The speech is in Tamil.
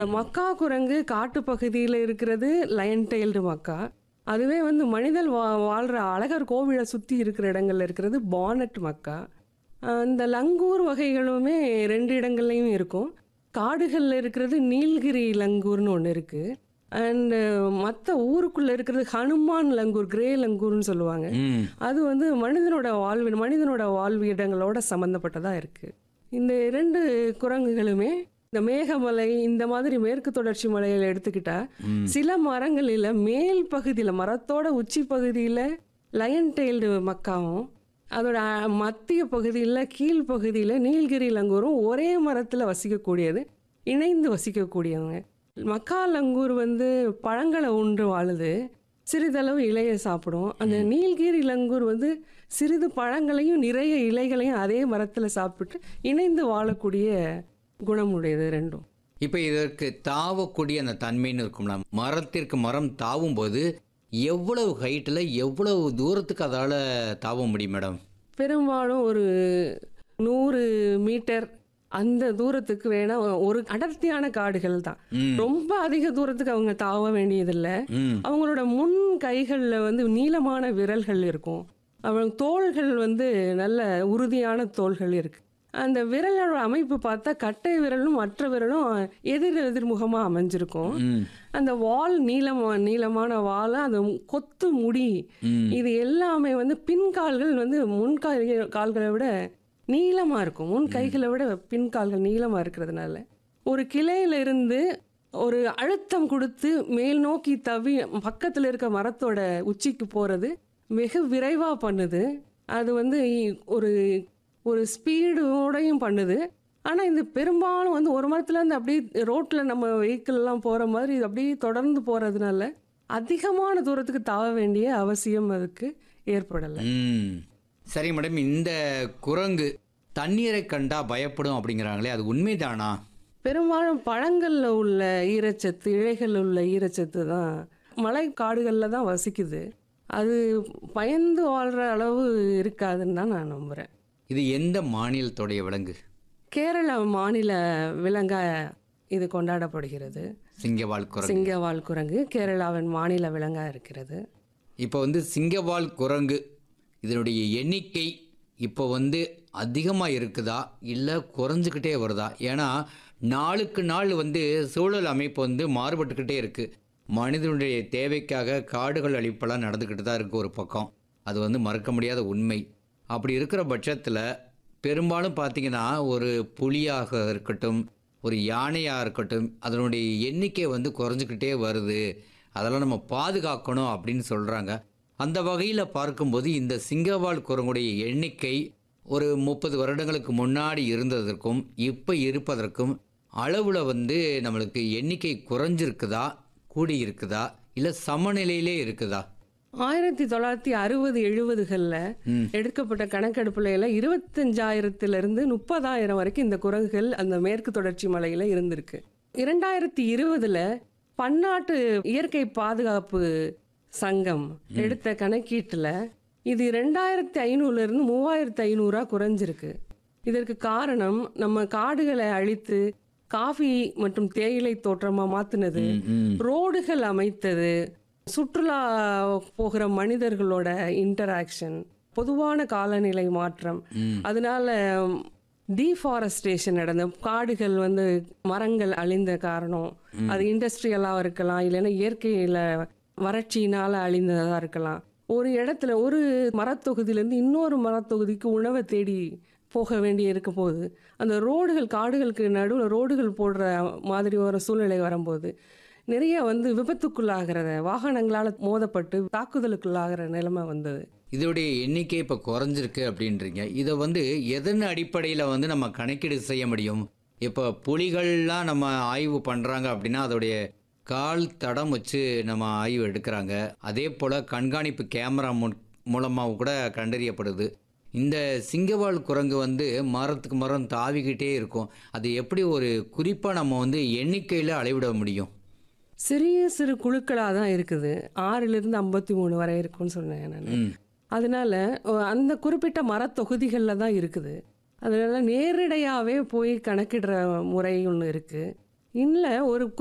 மக்கா குரங்கு காட்டு பகுதியில் இருக்கிறது லயன் டெயில்டு மக்கா அதுவே வந்து மனிதன் வா வாழ்கிற அழகர் கோவிலை சுற்றி இருக்கிற இடங்கள்ல இருக்கிறது பானட் மக்கா அஹ் இந்த லங்கூர் வகைகளுமே ரெண்டு இடங்கள்லையும் இருக்கும் காடுகளில் இருக்கிறது நீல்கிரி லங்கூர்னு ஒன்று இருக்குது அண்டு மற்ற ஊருக்குள்ளே இருக்கிறது ஹனுமான் லங்கூர் கிரே லங்கூர்னு சொல்லுவாங்க ம் அது வந்து மனிதனோட வாழ்வு மனிதனோட வாழ்விடங்களோட சம்மந்தப்பட்டதாக இருக்குது இந்த இரண்டு குரங்குகளுமே இந்த மேகமலை இந்த மாதிரி மேற்கு தொடர்ச்சி மலையில் எடுத்துக்கிட்டா ம். சில மரங்களில் மேல் பகுதியில் மரத்தோட உச்சி பகுதியில் லயன் டெயில்டு மக்காவும் அதோட அ- மத்திய பகுதியில் கீழ் பகுதியில் நீலகிரி லங்கூரும் ஒரே மரத்தில் வசிக்கக்கூடியது இணைந்து வசிக்கக்கூடியவங்க மக்கா லங்கூர் வந்து பழங்களை உண்டு வாழுது சிறிதளவு இலையை சாப்பிடும் அந்த நீலகிரி லங்கூர் வந்து சிறிது பழங்களையும் நிறைய இலைகளையும் அதே மரத்தில் சாப்பிட்டு இணைந்து வாழக்கூடிய குணமுடையது ரெண்டும் இப்போ இதற்கு தாவக்கூடிய அந்த தன்மைன்னு இருக்கும்ல மரத்திற்கு மரம் தாவும் போது எவ்வளவு ஹைட்டில் எவ்வளவு தூரத்துக்கு அதால் தாவ முடியும் மேடம் பெரும்பாலும் ஒரு நூறு மீட்டர் அந்த தூரத்துக்கு வேணா ஒரு அடர்த்தியான காடுகள் தான் ம் ரொம்ப அதிக தூரத்துக்கு அவங்க தாவ வேண்டியதில்லை ம் அவங்களோட முன் கைகளில் வந்து நீளமான விரல்கள் இருக்கும் அவங்க தோள்கள் வந்து நல்ல உறுதியான தோள்கள் இருக்கு அந்த விரலோட அமைப்பு பார்த்தா கட்டை விரலும் மற்ற விரலும் எதிர் எதிர்முகமாக அமைஞ்சிருக்கும் ம் அந்த வால் நீளமா நீளமான வால் அந்த கொத்து முடி ம் இது எல்லாமே வந்து பின்கால்கள் வந்து முன் கால் கால்களை விட நீளமாக இருக்கும் முன் கைகளை விட பின் கால்கள் நீளமாக இருக்கிறதுனால ஒரு கிளையில இருந்து ஒரு அழுத்தம் கொடுத்து மேல் நோக்கி தவி பக்கத்தில் இருக்க மரத்தோட உச்சிக்கு போகிறது மிக விரைவாக பண்ணுது அது வந்து இ- ஒரு ஒரு ஸ்பீடோடையும் பண்ணுது ஆனால் இது பெரும்பாலும் வந்து ஒரு மரத்துலேருந்து அப்படியே ரோட்டில் நம்ம vehicle எல்லாம் போகிற மாதிரி இது அப்படியே தொடர்ந்து போகிறதுனால அதிகமான தூரத்துக்கு தாவ வேண்டிய அவசியம் அதுக்கு ஏற்படலை ம் சரி மேடம் இந்த குரங்கு தண்ணீரை கண்டா பயப்படும் அப்படிங்கிறாங்களே அது உண்மைதானா பெரும்பாலும் பழங்களில் உள்ள ஈரச்சத்து இழைகளில் உள்ள ஈரச்சத்து தான் மலை காடுகளில் தான் வசிக்குது அது பயந்து வாழ்கிற அளவு இருக்காதுன்னு தான் நான் நம்புகிறேன் இது எந்த மாநிலத்துடைய விலங்கு கேரள மாநில விலங்கா இது கொண்டாடப்படுகிறது சிங்கவால் குரங்கு சிங்கவால் குரங்கு கேரளாவின் மாநில விலங்கா இருக்கிறது இப்போ வந்து சிங்கவால் குரங்கு இதனுடைய எண்ணிக்கை இப்போ வந்து அதிகமாக இருக்குதா இல்லை குறைஞ்சிக்கிட்டே வருதா ஏன்னா நாளுக்கு நாள் வந்து சூழல் அமைப்பு வந்து மாறுபட்டுக்கிட்டே இருக்குது மனிதனுடைய தேவைக்காக காடுகள் அழிப்பெல்லாம் நடந்துக்கிட்டு தான் இருக்குது ஒரு பக்கம் அது வந்து மறக்க முடியாத உண்மை அப்படி இருக்கிற பட்சத்தில் பெரும்பாலும் பார்த்தீங்கன்னா ஒரு புலியாக இருக்கட்டும் ஒரு யானையாக இருக்கட்டும் அதனுடைய எண்ணிக்கை வந்து குறைஞ்சிக்கிட்டே வருது அதெல்லாம் நம்ம பாதுகாக்கணும் அப்படின்னு சொல்கிறாங்க அந்த வகையில் பார்க்கும்போது இந்த சிங்கவால் குரங்குடைய எண்ணிக்கை ஒரு முப்பது வருடங்களுக்கு முன்னாடி இருந்ததற்கும் இப்போ இருப்பதற்கும் அளவில் வந்து நம்மளுக்கு எண்ணிக்கை குறைஞ்சிருக்குதா கூடி இருக்குதா இல்லை சமநிலையிலே இருக்குதா ஆயிரத்தி தொள்ளாயிரத்தி அறுபது எழுபதுகளில் ம். எடுக்கப்பட்ட கணக்கெடுப்புல எல்லாம் இருபத்தஞ்சாயிரத்திலிருந்து முப்பதாயிரம் வரைக்கும் இந்த குரங்குகள் அந்த மேற்கு தொடர்ச்சி மலையில் இருந்திருக்கு இரண்டாயிரத்தி இருபதுல பன்னாட்டு இயற்கை பாதுகாப்பு சங்கம் எடுத்த கணக்கீட்டில் இது ரெண்டாயிரத்தி ஐநூறுலேருந்து மூவாயிரத்தி ஐநூறா குறைஞ்சிருக்கு இதற்கு காரணம் நம்ம காடுகளை அழித்து காஃபி மற்றும் தேயிலை தோற்றமா மாத்துனது ம், ம். ரோடுகள் அமைத்தது சுற்றுலா போகிற மனிதர்களோட இன்டராக்ஷன் பொதுவான காலநிலை மாற்றம் ம். அதனால டீஃபாரஸ்டேஷன் நடந்த காடுகள் வந்து மரங்கள் அழிந்த காரணம் அது இண்டஸ்ட்ரியலாக இருக்கலாம் இல்லைன்னா இயற்கையில் வறட்சியினால அழிந்ததாக இருக்கலாம் ஒரு இடத்துல ஒரு மரத்தொகுதியிலேருந்து இன்னொரு மரத்தொகுதிக்கு உணவை தேடி போக வேண்டி இருக்க போது அந்த ரோடுகள் காடுகளுக்கு நடுவில் ரோடுகள் போடுற மாதிரி ஒரு சூழ்நிலை வரும்போது நிறைய வந்து விபத்துக்குள்ளாகிறத வாகனங்களால் மோதப்பட்டு தாக்குதலுக்குள்ளாகிற நிலைமை வந்தது இதோடைய எண்ணிக்கை இப்போ குறைஞ்சிருக்கு அப்படின்றீங்க இதை வந்து எதன் அடிப்படையில் வந்து நம்ம கணக்கீடு செய்ய முடியும் இப்போ புலிகள்லாம் நம்ம ஆய்வு பண்ணுறாங்க அப்படின்னா அதோடைய கால் தடம் வச்சு நம்ம ஆய்வு எடுக்கிறாங்க அதே போல் கண்காணிப்பு கேமரா மு மூலமாக கூட கண்டறியப்படுது இந்த சிங்கவால் குரங்கு வந்து மரத்துக்கு மரம் தாவிக்கிட்டே இருக்கும் அது எப்படி ஒரு குறிப்பாக நம்ம வந்து எண்ணிக்கையில் அளவிட முடியும் சிறிய சிறு குழுக்களாக தான் இருக்குது ஆறிலிருந்து ஐம்பத்தி மூணு வரை இருக்கும்னு சொன்னேன் நான் ம் அதனால அஹ், அந்த குறிப்பிட்ட மரத்தொகுதிகளில் தான் இருக்குது அதனால நேரடியாகவே போய் கணக்கிடுற முறை ஒன்று இருக்குது இல்லை ஒரு